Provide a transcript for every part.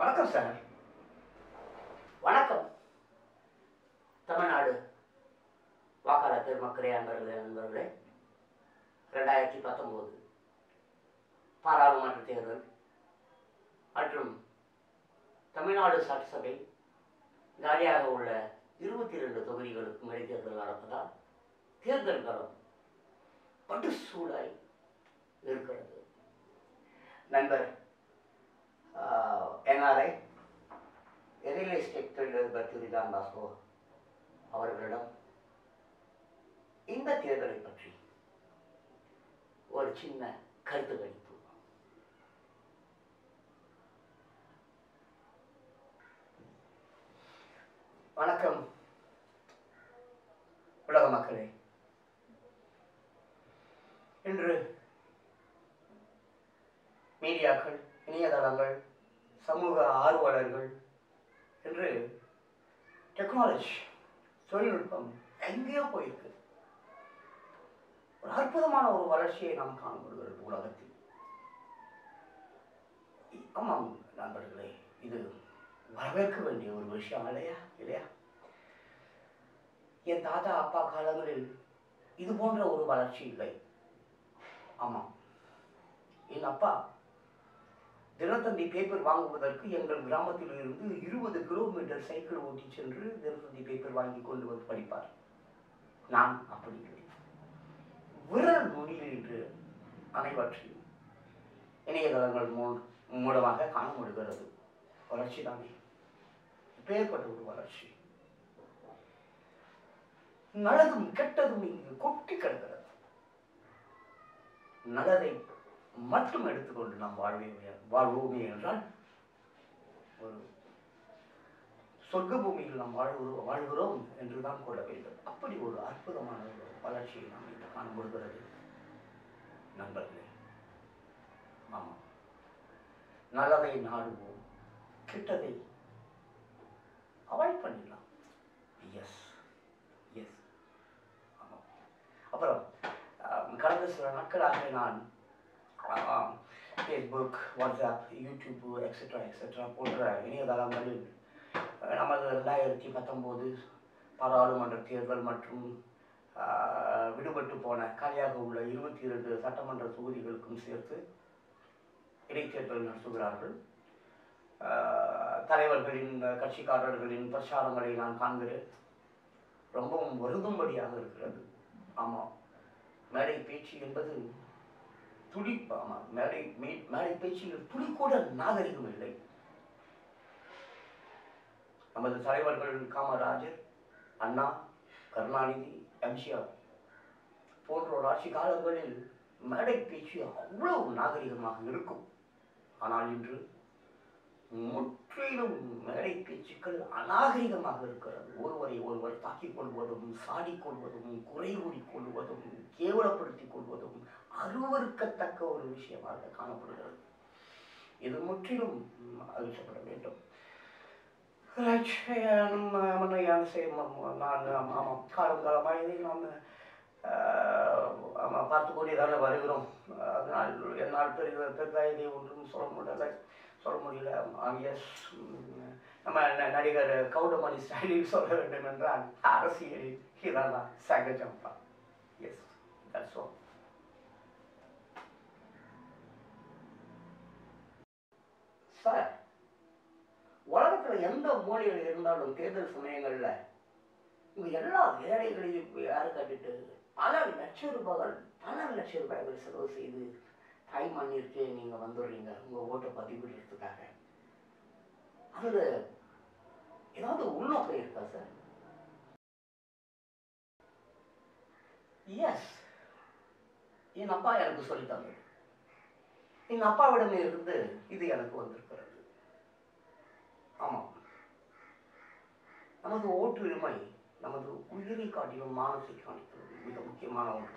வணக்கம் சார் வணக்கம் தமிழ்நாடு வாக்காளர் பெருமக்களே அன்பர்களே நண்பர்களே ரெண்டாயிரத்தி பத்தொம்போது பாராளுமன்ற தேர்தல் மற்றும் தமிழ்நாடு சட்டசபை காலியாக உள்ள இருபத்தி ரெண்டு தொகுதிகளுக்கும் இடைத்தேர்தல் நடப்பதால் தேர்தல் களம் படுசூடாய் இருக்கிறது நண்பர் என்ஆர்ஐ ரியல் எஸ்டேட் தொழிலதிபர் திரு ராம் பாஸ்கோ அவர்களிடம் இந்த தேர்தலை பற்றி ஒரு சின்ன கருத்து கணிப்பு வணக்கம் உலக மக்களே இன்று மீடியாக்கள் இணையதளங்கள் சமூக ஆர்வலர்கள் என்று டெக்னாலஜி தொழில்நுட்பம் எங்கேயோ போயிருக்கு ஒரு அற்புதமான ஒரு வளர்ச்சியை நாம் காண முடிகிறது உலகத்தில் ஆமாம் நண்பர்களே இது வரவேற்க வேண்டிய ஒரு விஷயம் இல்லையா இல்லையா என் தாத்தா அப்பா காலங்களில் இது போன்ற ஒரு வளர்ச்சி இல்லை ஆமாம் என் அப்பா தினத்தந்தி பேப்பர் வாங்குவதற்கு எங்கள் கிராமத்தில் இருந்து இருபது கிலோமீட்டர் சைக்கிள் ஓட்டி சென்று தினத்தந்தி பேப்பர் வாங்கி கொண்டு வந்து படிப்பார் நான் அப்படி இல்லை விரல் நுனியில் இன்று அனைவற்றையும் இணையதளங்கள் மூ மூலமாக காண முடிகிறது வளர்ச்சி தானே இப்பேற்பட்ட ஒரு வளர்ச்சி நல்லதும் கெட்டதும் இங்கு கொட்டி கிடக்கிறது நல்லதை மட்டும் எடுத்துக்கொண்டு நாம் வாழ்வே வாழ்வோமே என்றால் ஒரு சொர்க்க பூமியில் நாம் வாழ்கிறோம் வாழ்கிறோம் என்றுதான் கொள்ள வேண்டும் அப்படி ஒரு அற்புதமான ஒரு வளர்ச்சியை நாம் இன்று காண முடிகிறது நண்பர்களே ஆமாம் நல்லதை நாடுவோம் கெட்டதை அவாய்ட் பண்ணிடலாம் எஸ் எஸ் ஆமாம் அப்புறம் ஆம், கடந்த சில நாட்களாக நான் Facebook WhatsApp YouTube etcetera etcetera போன்ற இணையதளங்களில் அஹ், நமது ரெண்டாயிரத்தி பத்தொம்போது பாராளுமன்ற தேர்தல் மற்றும் ஆஹ், விடுபட்டு போன காலியாக உள்ள இருபத்தி இரண்டு சட்டமன்ற தொகுதிகளுக்கும் சேர்த்து இடைத்தேர்தல் நடத்துகிறார்கள் ஆஹ், தலைவர்களின் கட்சிக்காரர்களின் பிரச்சாரங்களை நான் காண்கிறேன் ரொம்பவும் வருந்தும்படியாக இருக்கிறது ஆமாம் மேடை பேச்சு என்பது துளி ஆமாம் மேடை மே- மேடை பேச்சில் துளி கூட நாகரிகம் இல்லை நமது தலைவர்கள் காமராஜர் அண்ணா கருணாநிதி எம்ஜிஆர் போன்றோர் ஆட்சி காலங்களில் மேடை பேச்சு அவ்வளவு நாகரிகமாக இருக்கும் ஆனால் இன்று முற்றிலும் மேடை பேச்சுக்கள் அநாகரிகமாக இருக்கிறது ஒருவரை ஒருவர் தாக்கிக் கொள்வதும் சாடிக் கொள்வதும் குறை கூறிக் கொள்வதும் கேவலப்படுத்திக் கொள்வதும் அருவருக்கத்தக்க ஒரு விஷயமாக காணப்படுகிறது இது முற்றிலும் ம், அழிக்கப்பட வேண்டும் மன்னையான செய்யணும் நான் ஆமாம் காலம் காலமாக இதை நாம் ஆமாம் பார்த்து கொண்டே தானே வருகிறோம் அதனால் என்னால் பெரிய பெரிதாக இதை ஒன்றும் சொல்ல முடியல சொல்ல முடியல எஸ் நம்ம ந- நடிகர் கவுண்டமணி ஸ்டைலில் சொல்ல வேண்டும் என்றால் அரசியலில் இதெல்லாம் சகஜம் தான் எஸ் தட்ஸ் ஆல் சார் உலகத்துல எந்த மூலையில் இருந்தாலும் தேர்தல் சமயங்கள்ல இவங்க எல்லா வேலைகளையும் யாரு கட்டிட்டு பல லட்ச ரூபாய்கள் பல லட்ச ரூபாய்கள் செலவு செய்து தாய் மண்ணிற்கே நீங்க வந்துடுறீங்க உங்க ஓட்டை பதிவிடுறதுக்காக அதுல ஏதாவது உள்நோக்கம் இருக்கா சார் எஸ் என் அப்பா எனக்கு சொல்லி தந்தது என் அப்பாவிடமே இருந்து இது எனக்கு வந்திருக்கிறது ஆமாம் நமது ஓட்டுரிமை நமது உயிரை காட்டிலும் மானத்தை காணிக்கிறது மிக முக்கியமான ஒன்று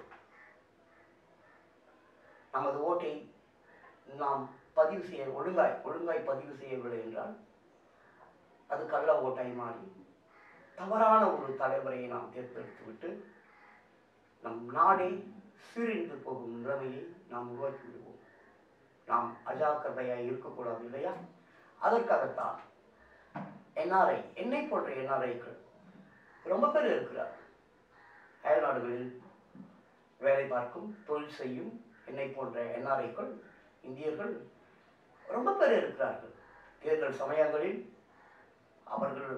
நமது ஓட்டை நாம் பதிவு செய்ய ஒழுங்காய் ஒழுங்காய் பதிவு செய்யவில்லை என்றால் அது கள்ள ஓட்டாய் மாறி தவறான ஒரு தலைவரை நாம் தேர்ந்தெடுத்து விட்டு நம் நாடே சீரழிந்து போகும் நிலைமையை நாம் உருவாக்கி விடுவோம் நாம் அஜாக்கிரதையாய் இருக்கக்கூடாது இல்லையா அதற்காகத்தான் என்ஆர்ஐ என்னை போன்ற என்ஆர்ஐக்கள் ரொம்ப பேர் இருக்கிறார் அயல் நாடுகளில் வேலை பார்க்கும் தொழில் செய்யும் என்னை போன்ற என்ஆர்ஐக்கள் இந்தியர்கள் ரொம்ப பேர் இருக்கிறார்கள் தேர்தல் சமயங்களில் அவர்கள்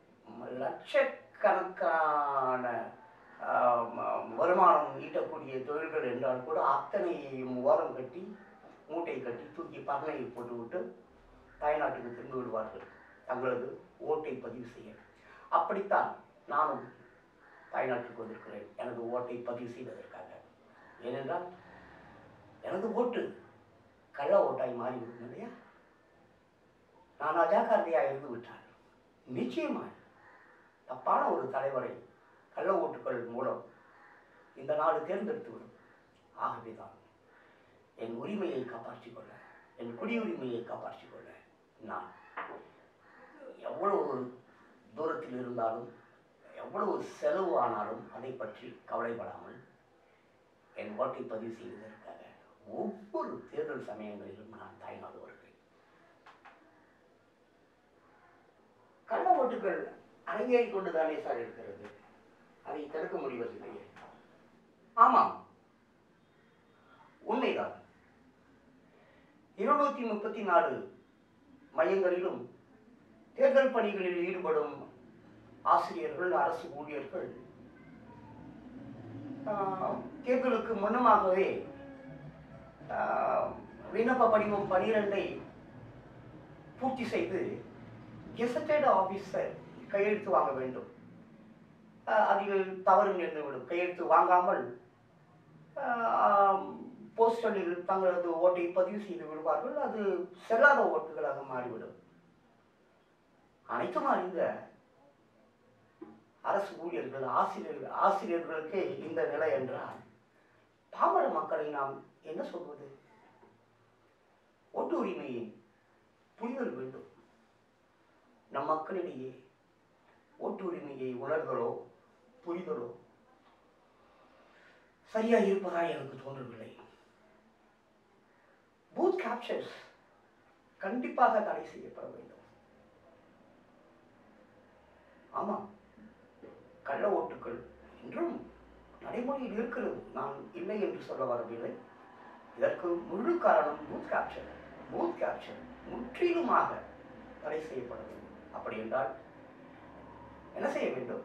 லட்சக்கணக்கான ஆஹ், ம- வருமானம் ஈட்டக்கூடிய தொழில்கள் என்றால் கூட அத்தனையையும் ஓரம் கட்டி மூட்டை கட்டி தூக்கி பரணையில் போட்டுவிட்டு தாய்நாட்டுக்கு திரும்பி விடுவார்கள் தங்களது ஓட்டை பதிவு செய்ய அப்படித்தான் நானும் தாய்நாட்டுக்கு வந்திருக்கிறேன் எனது ஓட்டை பதிவு செய்வதற்காக ஏனென்றால் எனது ஓட்டு கள்ள ஓட்டாய் மாறிவிடும் இல்லையா நான் அஜாக்கிரதையாக இருந்து விட்டால் நிச்சயமாய் தப்பான ஒரு தலைவரை கள்ள ஓட்டுகள் மூலம் இந்த நாடு தேர்ந்தெடுத்துவிடும் ஆகவேதான் என் உரிமையை காப்பாற்றிக் கொள்ள என் குடியுரிமையை காப்பாற்றிக் கொள்ள நான் எவ்வளவு தூரத்தில் இருந்தாலும் எவ்வளவு செலவு ஆனாலும் அதை பற்றி கவலைப்படாமல் என் ஓட்டை பதிவு செய்வதற்காக ஒவ்வொரு தேர்தல் சமயங்களிலும் நான் தாய்நாடு வருகிறேன் கள்ள ஓட்டுகள் அரங்கேறிக் கொண்டுதானே சார் இருக்கிறது அதை தடுக்க முடிவதில்லையே ஆமாம் உண்மைதான் இருநூத்தி முப்பத்தி நாலு மையங்களிலும் தேர்தல் பணிகளில் ஈடுபடும் ஆசிரியர்கள் அரசு ஊழியர்கள் ஆஹ், தேர்தலுக்கு முன்னமாகவே ஆஹ், விண்ணப்ப படிவம் பனிரெண்டை பூர்த்தி செய்து கெசட்டட் ஆபீசர் கையெழுத்து வாங்க வேண்டும் ஆஹ், அதில் தவறு நேர்ந்துவிடும் கையெழுத்து வாங்காமல் போஸ்டலில் தங்களது ஓட்டை பதிவு செய்து விடுவார்கள் அது செல்லாத ஓட்டுகளாக மாறிவிடும் அனைத்தும் அறிந்த அரசு ஊழியர்கள் ஆசிரியர்கள் ஆசிரியர்களுக்கு இந்த நிலை என்றால் பாமர மக்களை நாம் என்ன சொல்வது ஓட்டு உரிமையை புரிதல் வேண்டும் நம் மக்களிடையே ஓட்டு உரிமையை உணர்தலோ புரிதலோ சரியா இருப்பதா எனக்கு தோன்றவில்லை பூத் கேப்சர்ஸ் கண்டிப்பாக தடை செய்யப்பட வேண்டும் ஆமாம் கள்ள ஓட்டுக்கள் இன்றும் நடைமுறையில் இருக்கிறது நான் இல்லை என்று சொல்ல வரவில்லை இதற்கு முழு காரணம் பூத் கேப்சர் பூத் கேப்சர் முற்றிலுமாக தடை செய்யப்பட வேண்டும் அப்படி என்றால் என்ன செய்ய வேண்டும்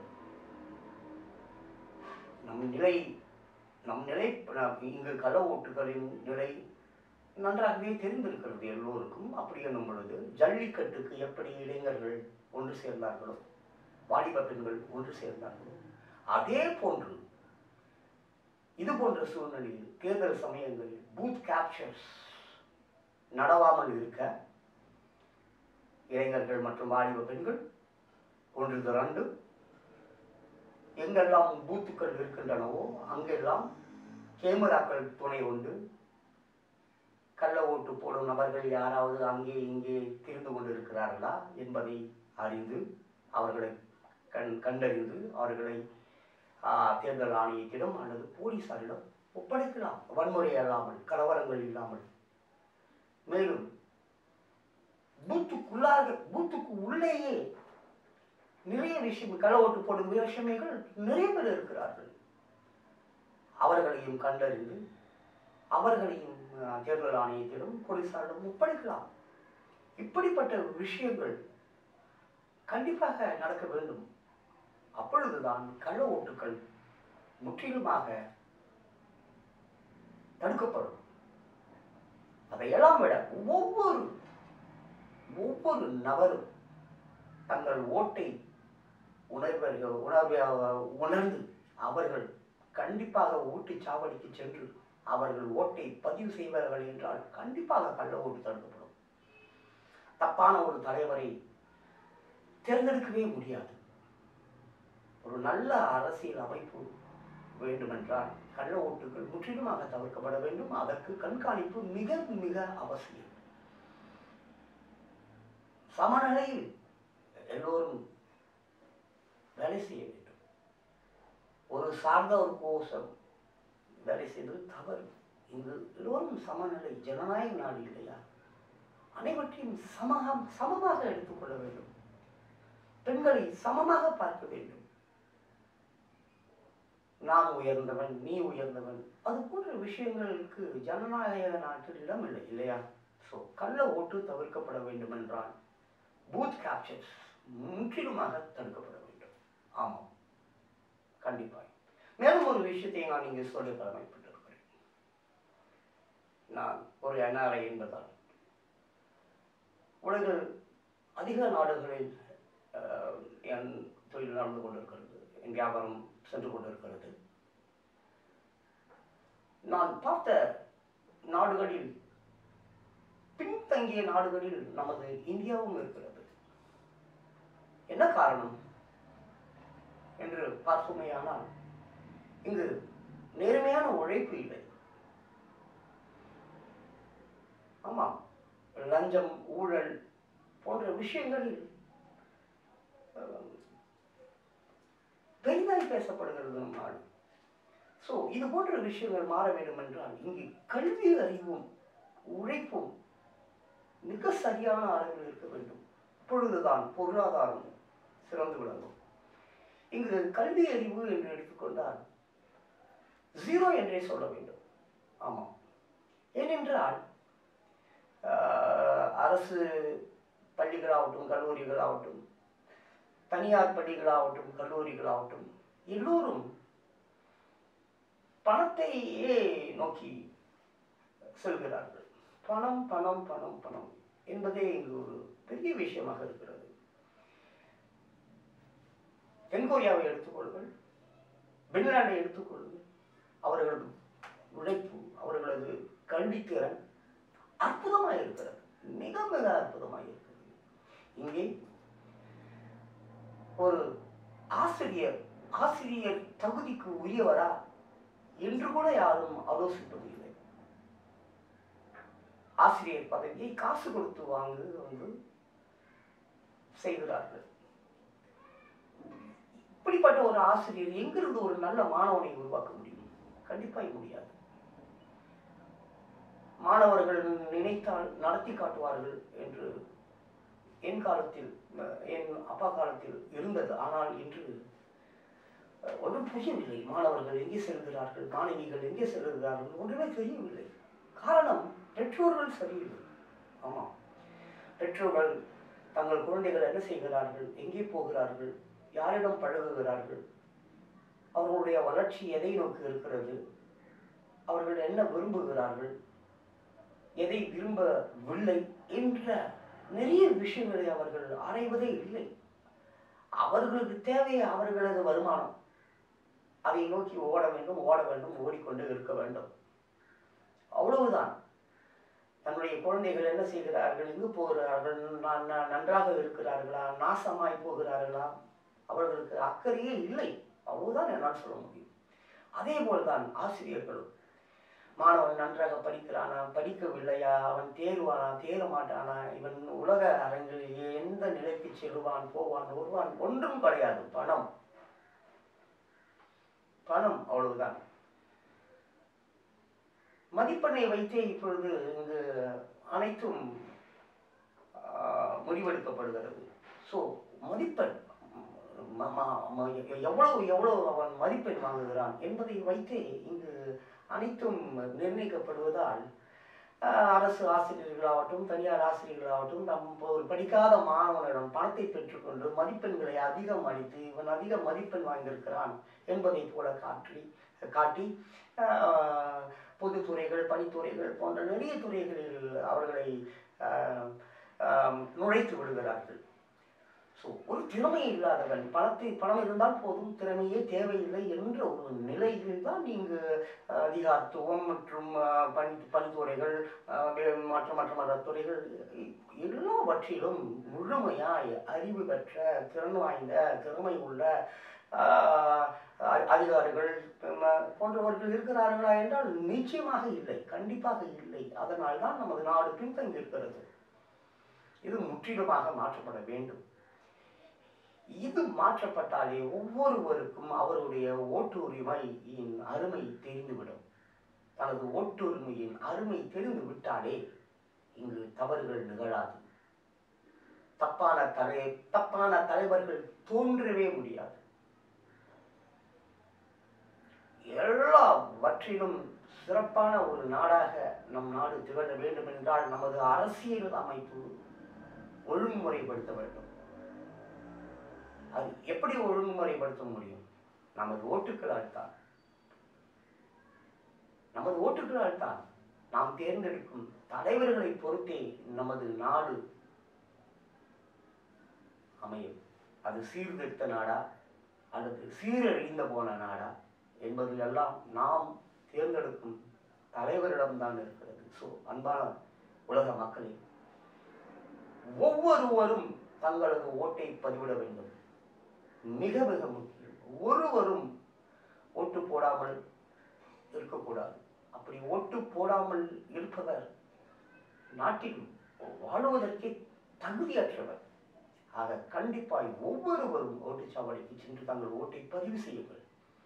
நம் நிலை நம் நிலை நம் இங்கு கள்ள ஓட்டுகளின் நிலை நன்றாகவே தெரிந்திருக்கிறது எல்லோருக்கும் அப்படி என்னும் பொழுது ஜல்லிக்கட்டுக்கு எப்படி இளைஞர்கள் ஒன்று சேர்ந்தார்களோ வாலிப பெண்கள் ஒன்று சேர்ந்தார்களோ அதே போன்று இது போன்ற சூழ்நிலையில் தேர்தல் சமயங்களில் பூத் கேப்சர்ஸ் நடவாமல் இருக்க இளைஞர்கள் மற்றும் வாலிப பெண்கள் ஒன்று திரண்டு எங்கெல்லாம் பூத்துக்கள் இருக்கின்றனவோ அங்கெல்லாம் கேமராக்கள் துணை கொண்டு கள்ள ஓட்டு போடும் நபர்கள் யாராவது அங்கே இங்கே திரிந்து கொண்டிருக்கிறார்களா என்பதை அறிந்து அவர்களை கண் கண்டறிந்து அவர்களை ஆ, தேர்தல் ஆணையத்திடம் அல்லது போலீசாரிடம் ஒப்படைக்கலாம் வன்முறை இல்லாமல் கலவரங்கள் இல்லாமல் மேலும் பூத்துக்குள்ளாக பூத்துக்கு உள்ளேயே நிறைய விஷயம் கள ஓட்டு போடும் விஷயமைகள் நிறைய பேர் இருக்கிறார்கள் அவர்களையும் கண்டறிந்து அவர்களையும் அஹ், தேர்தல் ஆணையத்திடம் போலீசாரிடம் ஒப்படைக்கலாம் இப்படிப்பட்ட விஷயங்கள் கண்டிப்பாக நடக்க வேண்டும் அப்பொழுதுதான் கள்ள ஓட்டுக்கள் முற்றிலுமாக தடுக்கப்படும் அதையெல்லாம் விட ஒவ்வொரு ஒவ்வொரு நபரும் தங்கள் ஓட்டை உணர்வர்கள் உணர்வை உணர்ந்து அவர்கள் கண்டிப்பாக ஓட்டுச் சாவடிக்கு சென்று அவர்கள் ஓட்டை பதிவு செய்வார்கள் என்றால் கண்டிப்பாக கள்ள ஓட்டு தடுக்கப்படும் தப்பான ஒரு தலைவரை தேர்ந்தெடுக்கவே முடியாது ஒரு நல்ல அரசியல் அமைப்பு வேண்டுமென்றால் கள்ள ஓட்டுகள் முற்றிலுமாக தவிர்க்கப்பட வேண்டும் அதற்கு கண்காணிப்பு மிக மிக அவசியம் சமநிலையில் எல்லோரும் வேலை செய்ய வேண்டும் ஒரு சார்ந்த ஒரு கோஷம் வேலை செய்வது தவறு இங்கு எல்லோரும் சமநிலை ஜனநாயக நாடு இல்லையா அனைவற்றையும் சமமாக சமமாக எடுத்துக்கொள்ள வேண்டும் பெண்களை சமமாக பார்க்க வேண்டும் நான் உயர்ந்தவன் நீ உயர்ந்தவன் அது போன்ற விஷயங்களுக்கு ஜனநாயக நாட்டில் இடம் இல்லை இல்லையா ஸோ கள்ள ஓட்டு தவிர்க்கப்பட வேண்டும் என்றால் பூத் கேப்சர்ஸ் முற்றிலுமாக தடுக்கப்பட வேண்டும் ஆமாம் கண்டிப்பாக மேலும் ஒரு விஷயத்தை நான் இங்கே சொல்ல கடமைப்பட்டிருக்கிறேன் நான் ஒரு என்ஆர்ஐ என்பதால் உலகில் அதிக நாடுகளில் அஹ், என் தொழில் நடந்து கொண்டிருக்கிறது என் வியாபாரம் சென்று கொண்டிருக்கிறது நான் பார்த்த நாடுகளில் பின்தங்கிய நாடுகளில் நமது இந்தியாவும் இருக்கிறது என்ன காரணம் என்று பார்ப்போமேயானால் இங்கு நேர்மையான உழைப்பு இல்லை ஆமாம் லஞ்சம் ஊழல் போன்ற விஷயங்களில் அஹ், பெரிதாய் பேசப்படுகிறது நம் நாடு ஸோ இது போன்ற விஷயங்கள் மாற வேண்டும் என்றால் இங்கு கல்வி அறிவும் உழைப்பும் மிக சரியான அளவில் இருக்க வேண்டும் அப்பொழுதுதான் பொருளாதாரம் சிறந்து விளங்கும் இங்கு கல்வி அறிவு என்று எடுத்துக்கொண்டால் ஜீரோ என்றே சொல்ல வேண்டும் ஆமாம் ஏனென்றால் ஆஹ், அரசு பள்ளிகளாகட்டும் கல்லூரிகளாகட்டும் தனியார் பள்ளிகளாகட்டும் கல்லூரிகளாகட்டும் எல்லோரும் பணத்தையே நோக்கி செல்கிறார்கள் பணம் பணம் பணம் பணம் என்பதே இங்கு ஒரு பெரிய விஷயமாக இருக்கிறது தென்கொரியாவை எடுத்துக்கொள்ளுங்கள் பின்லாண்டை எடுத்துக்கொள்ளுங்கள் அவர்களது உழைப்பு அவர்களது கல்வித்திறன் அற்புதமாக இருக்கிறது மிக மிக அற்புதமாக இருக்கிறது இங்கே ஒரு ஆசிரியர் ஆசிரியர் தகுதிக்கு உரியவரா என்று கூட யாரும் ஆலோசிப்பது இல்லை ஆசிரியர் பதவியை காசு கொடுத்து வாங்கு வந்து செய்கிறார்கள் இப்படிப்பட்ட ஒரு ஆசிரியர் எங்கிருந்து ஒரு நல்ல மாணவனை உருவாக்க முடியும் கண்டிப்பாக முடியாது மாணவர்கள் நினைத்தால் நடத்தி காட்டுவார்கள் என்று என் காலத்தில் அஹ், என் அப்பா காலத்தில் இருந்தது ஆனால் இன்று அஹ், ஒன்றும் புரியவில்லை மாணவர்கள் எங்கே செல்கிறார்கள் மாணவிகள் எங்கே செல்கிறார்கள் ஒன்றுமே தெரியவில்லை காரணம் பெற்றோர்கள் சரியில்லை ஆமாம் பெற்றோர்கள் தங்கள் குழந்தைகள் என்ன செய்கிறார்கள் எங்கே போகிறார்கள் யாரிடம் பழகுகிறார்கள் அவர்களுடைய வளர்ச்சி எதை நோக்கி இருக்கிறது அவர்கள் என்ன விரும்புகிறார்கள் எதை விரும்பவில்லை என்ற நிறைய விஷயங்களை அவர்கள் ஆராய்வதே இல்லை அவர்களுக்கு தேவை அவர்களது வருமானம் அதை நோக்கி ஓட வேண்டும் ஓட வேண்டும் ஓடிக்கொண்டு இருக்க வேண்டும் அவ்வளவுதான் தன்னுடைய குழந்தைகள் என்ன செய்கிறார்கள் எங்கு போகிறார்கள் நான் நான் நன்றாக இருக்கிறார்களா நாசமாய் போகிறார்களா அவர்களுக்கு அக்கறையே இல்லை அவ்வளவுதான் என்னால் சொல்ல முடியும் அதே போல்தான் ஆசிரியர்களும் மாணவன் நன்றாக படிக்கிறானா படிக்கவில்லையா அவன் தேர்வானா தேர மாட்டானா இவன் உலக அரங்கில் எந்த நிலைக்கு செல்வான் போவான் வருவான் ஒன்றும் கிடையாது பணம் பணம் அவ்வளவுதான் மதிப்பெண்ணை வைத்தே இப்பொழுது இங்கு அனைத்தும் ஆஹ், முடிவெடுக்கப்படுகிறது ஸோ மதிப்பெண் ம- ம- ம- எவ்வளவு எவ்வளவு அவன் மதிப்பெண் வாங்குகிறான் என்பதை வைத்தே இங்கு அனைத்தும் நிர்ணயிக்கப்படுவதால் ஆஹ், அரசு ஆசிரியர்களாகட்டும் தனியார் ஆசிரியர்களாகட்டும் நம் இப்போ ஒரு படிக்காத மாணவனிடம் பணத்தை பெற்றுக்கொண்டு மதிப்பெண்களை அதிகம் அளித்து இவன் அதிக மதிப்பெண் வாங்கியிருக்கிறான் என்பதை போல காட்டி காட்டி ஆஹ், பொதுத்துறைகள் பணித்துறைகள் போன்ற நிறைய துறைகளில் அவர்களை ஆஹ், ஆஹ், நுழைத்து விடுகிறார்கள் ஸோ ஒரு திறமை இல்லாதவன் பணத்தை பணம் இருந்தால் போதும் திறமையே தேவையில்லை என்ற ஒரு நிலையில் தான் இங்கு அஹ், அதிகாரத்துவம் மற்றும் அஹ், பணி பணித்துறைகள் அஹ், வே- மற்ற மற்ற மற்ற துறைகள் இ- எல்லாவற்றிலும் முழுமையாய் அறிவு பெற்ற திறன் வாய்ந்த திறமை உள்ள ஆஹ், அ- அதிகாரிகள் ம- போன்றவர்கள் இருக்கிறார்களா என்றால் நிச்சயமாக இல்லை கண்டிப்பாக இல்லை அதனால் தான் நமது நாடு பின்தங்கி இருக்கிறது இது முற்றிலுமாக மாற்றப்பட வேண்டும் இது மாற்றப்பட்டாலே ஒவ்வொருவருக்கும் அவருடைய ஓட்டு உரிமையின் அருமை தெரிந்துவிடும் தனது ஓட்டுரிமையின் அருமை தெரிந்து விட்டாலே இங்கு தவறுகள் நிகழாது தப்பான தலை தப்பான தலைவர்கள் தோன்றவே முடியாது எல்லாவற்றிலும் சிறப்பான ஒரு நாடாக நம் நாடு திகழ வேண்டும் என்றால் நமது அரசியல் அமைப்பு ஒழுங்குமுறைப்படுத்த வேண்டும் அது எப்படி ஒழுங்குமுறைப்படுத்த முடியும் நமது ஓட்டுக்களால் தான் நமது ஓட்டுக்களால் தான் நாம் தேர்ந்தெடுக்கும் தலைவர்களை பொறுத்தே நமது நாடு அமையும் அது சீர்திருத்த நாடா அல்லது சீரழிந்த போன நாடா என்பது எல்லாம் நாம் தேர்ந்தெடுக்கும் தலைவரிடம்தான் இருக்கிறது ஸோ அன்பான உலக மக்களே ஒவ்வொருவரும் தங்களது ஓட்டை பதிவிட வேண்டும் மிக மிக முக்கியம் ஒருவரும் ஓட்டு போடாமல் இருக்கக்கூடாது அப்படி ஓட்டு போடாமல் இருப்பவர் நாட்டில் வாழுவதற்கே தகுதியற்றவர் ஆக கண்டிப்பாய் ஒவ்வொருவரும் ஓட்டுச்சாவடிக்கு சென்று தங்கள் ஓட்டை பதிவு செய்யுங்கள்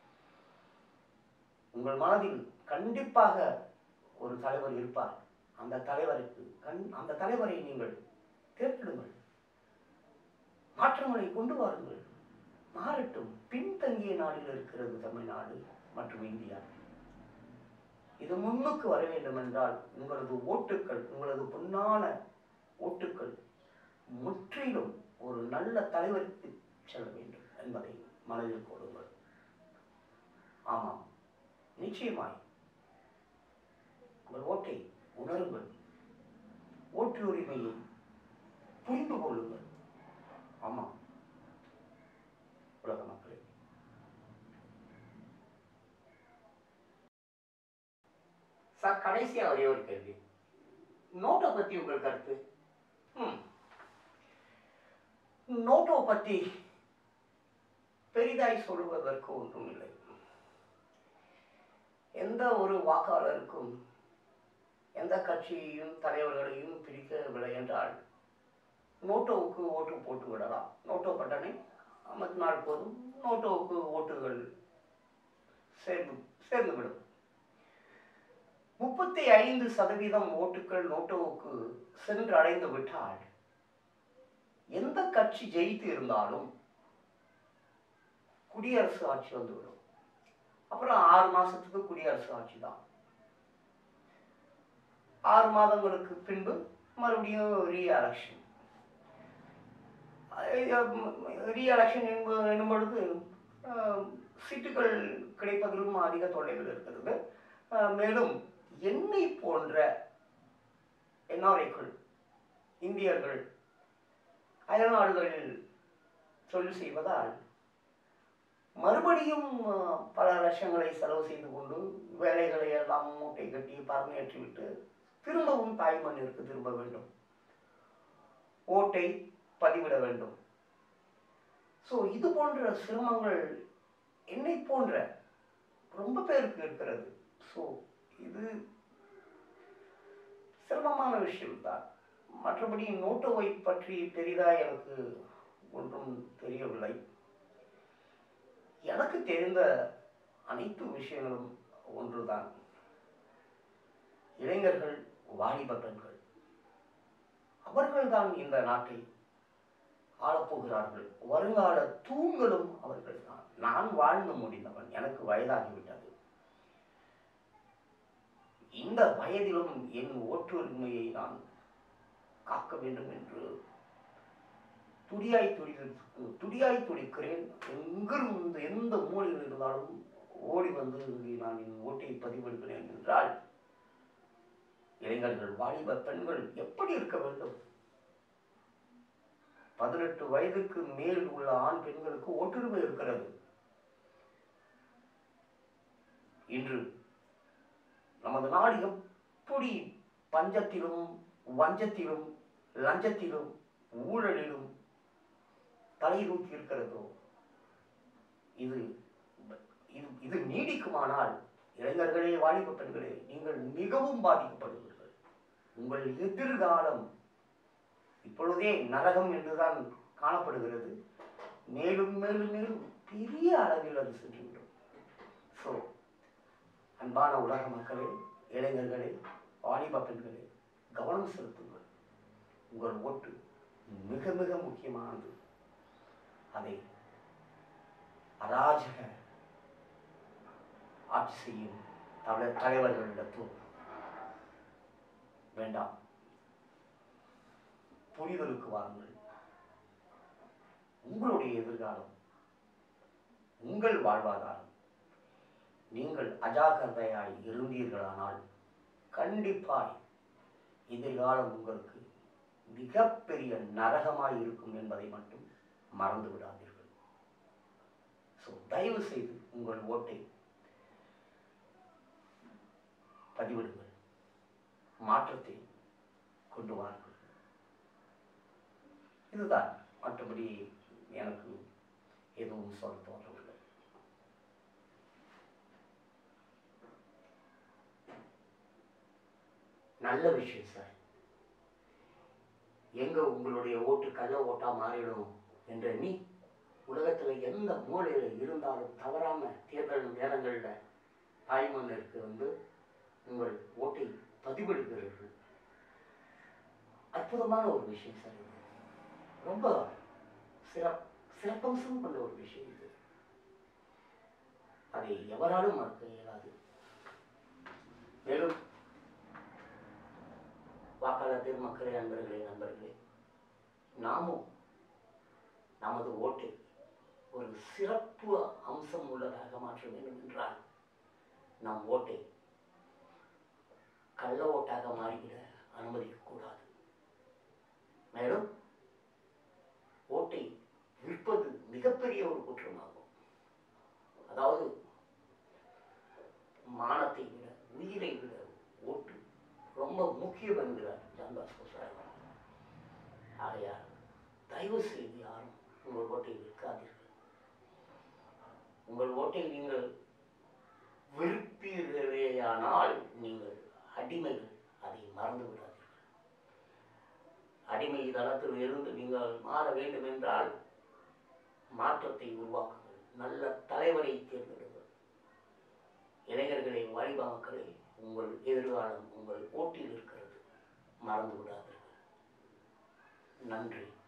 உங்கள் மனதில் கண்டிப்பாக ஒரு தலைவர் இருப்பார் அந்த தலைவருக்கு கண் அந்த தலைவரை நீங்கள் தேர்ந்தெடுங்கள் மாற்றங்களை கொண்டு வாருங்கள் மாறட்டும் பின்தங்கிய நாடில் இருக்கிறது தமிழ்நாடு மற்றும் இந்தியா இது முன்னுக்கு வர வேண்டும் என்றால் உங்களது ஓட்டுக்கள் உங்களது பொன்னான ஓட்டுக்கள் முற்றிலும் ஒரு நல்ல தலைவருக்கு செல்ல வேண்டும் என்பதை மனதில் கொள்ளுங்கள் ஆமாம் நிச்சயமாய் உங்கள் ஓட்டை உணருங்கள் ஓட்டு உரிமையை புரிந்து கொள்ளுங்கள் ஆமாம் உலக மக்களே சார் கடைசியா ஒரே ஒரு கேள்வி நோட்டை பத்தி உங்கள் கருத்து ம். நோட்டோ பத்தி பெரிதாய் சொல்வதற்கு ஒன்றும் இல்லை எந்த ஒரு வாக்காளருக்கும் எந்த கட்சியையும் தலைவர்களையும் பிரிக்கவில்லை என்றால் நோட்டோவுக்கு ஓட்டு போட்டு விடலாம் நோட்டோ பட்டனை அமர்த்தினால் போதும் நோட்டோவுக்கு ஓட்டுகள் சேர்ந்து சேர்ந்துவிடும் முப்பத்தி ஐந்து சதவீதம் ஓட்டுகள் நோட்டோவுக்கு சென்று அடைந்து விட்டால் எந்த கட்சி ஜெயித்து இருந்தாலும் குடியரசு ஆட்சி வந்துவிடும் அப்புறம் ஆறு மாசத்துக்கு குடியரசு ஆட்சி தான் ஆறு மாதங்களுக்கு பின்பு மறுபடியும் ரீஎலெக்ஷன் ரீஎலெக்ஷன் என்னும் பொழுது அஹ், சீட்டுகள் கிடைப்பதிலும் அதிக தொல்லைகள் இருக்கிறது அஹ், மேலும் என்னை போன்ற என்ஆர்ஐக்கள் இந்தியர்கள் அயல்நாடுகளில் தொழில் செய்வதால் மறுபடியும் அஹ், பல லட்சங்களை செலவு செய்து கொண்டு வேலைகளை எல்லாம் மூட்டை கட்டி பரமேற்றிவிட்டு திரும்பவும் தாய்மண்ணிற்கு திரும்ப வேண்டும் ஓட்டை பதிவிட வேண்டும் ஸோ இது போன்ற சிரமங்கள் என்னை போன்ற ரொம்ப பேருக்கு இருக்கிறது ஸோ இது சிரமமான விஷயம்தான் மற்றபடி நோட்டோவை பற்றி பெரிதாக எனக்கு ஒன்றும் தெரியவில்லை எனக்கு தெரிந்த அனைத்து விஷயங்களும் ஒன்றுதான் இளைஞர்கள் வாலிப பெண்கள் அவர்கள்தான் இந்த நாட்டை ஆளப்போகிறார்கள் வருங்கால தூண்களும் அவர்கள்தான் நான் வாழ்ந்து முடிந்தவன் எனக்கு வயதாகிவிட்டது இந்த வயதிலும் என் ஓட்டுரிமையை நான் காக்க வேண்டும் என்று துடியாய் துடி துடியாய் துடிக்கிறேன் எங்கிருந்து எந்த மூலையில் இருந்தாலும் ஓடி வந்து இங்கே நான் என் ஓட்டை பதிவெடுக்கிறேன் என்றால் இளைஞர்கள் வாலிப பெண்கள் எப்படி இருக்க வேண்டும் பதினெட்டு வயதுக்கு மேல் உள்ள ஆண் பெண்களுக்கு ஒற்றுமை இருக்கிறது இன்று நமது நாடு எப்படி பஞ்சத்திலும் வஞ்சத்திலும் லஞ்சத்திலும் ஊழலிலும் தலை தூக்கி இருக்கிறதோ இது இது இது நீடிக்குமானால் இளைஞர்களே வாலிப பெண்களே நீங்கள் மிகவும் பாதிக்கப்படுவீர்கள் உங்கள் எதிர்காலம் இப்பொழுதே நரகம் என்றுதான் காணப்படுகிறது மேலும் மேலும் மேலும் பெரிய அளவில் அது சென்றுவிடும் ஸோ அன்பான உலக மக்களே இளைஞர்களே வாலிப பெண்களே கவனம் செலுத்துங்கள் உங்கள் ஓட்டு மிக மிக முக்கியமானது அதை அராஜக ஆட்சி செய்யும் தலை தலைவர்களிடத்தும் வேண்டாம் புரிதலுக்கு வாருங்கள் உங்களுடைய எதிர்காலம் உங்கள் வாழ்வாதாரம் நீங்கள் அஜாக்கிரதையாய் இருந்தீர்களானால் கண்டிப்பாய் எதிர்காலம் உங்களுக்கு மிகப்பெரிய நரகமாய் இருக்கும் என்பதை மட்டும் மறந்து விடாதீர்கள் ஸோ தயவு செய்து உங்கள் ஓட்டை பதிவிடுங்கள் மாற்றத்தை கொண்டு வாருங்கள் இதுதான் மற்றபடி எனக்கு எதுவும் சொல்ல தோன்றவில்லை நல்ல விஷயம் சார் எங்க உங்களுடைய ஓட்டு கள்ள ஓட்டா மாறிடும் என்ற நீ உலகத்துல எந்த மூலையில இருந்தாலும் தவறாம தேர்தல் நேரங்கள்ல தாய்மன்னருக்கு வந்து உங்கள் ஓட்டை பதிவெடுக்கிறீர்கள் அற்புதமான ஒரு விஷயம் சார் இது ரொம்ப சிறப் சிறப்பம்சம் கொண்ட ஒரு விஷயம் இது அதை எவராலும் மறக்க இயலாது மேலும் வாக்காளர் பெருமக்களே நண்பர்களே நண்பர்களே நாமும் நமது ஓட்டை ஒரு சிறப்பு அம்சம் உள்ளதாக மாற்ற வேண்டும் என்றால் நம் ஓட்டை கள்ள ஓட்டாக மாறிவிட அனுமதிக்க கூடாது மேலும் ஓட்டை விற்பது மிகப்பெரிய ஒரு குற்றமாகும் அதாவது மானத்தை விட உயிரை விட ஓட்டு ரொம்ப முக்கியம் என்கிறார் ஜான் பாஸ்கோ சார் ஆகையால் தயவு செய்து யாரும் உங்கள் ஓட்டை விற்காதீர்கள் உங்கள் ஓட்டை நீங்கள் விற்பீர்களேயானால் நீங்கள் அடிமைகள் அதை மறந்து விடாதீர்கள் அடிமை தளத்தில் இருந்து நீங்கள் மாற வேண்டும் என்றால் மாற்றத்தை உருவாக்குங்கள் நல்ல தலைவரை தேர்ந்தெடுங்கள் இளைஞர்களே வாலிப மக்களே உங்கள் எதிர்காலம் உங்கள் ஓட்டில் இருக்கிறது மறந்து விடாதீர்கள் நன்றி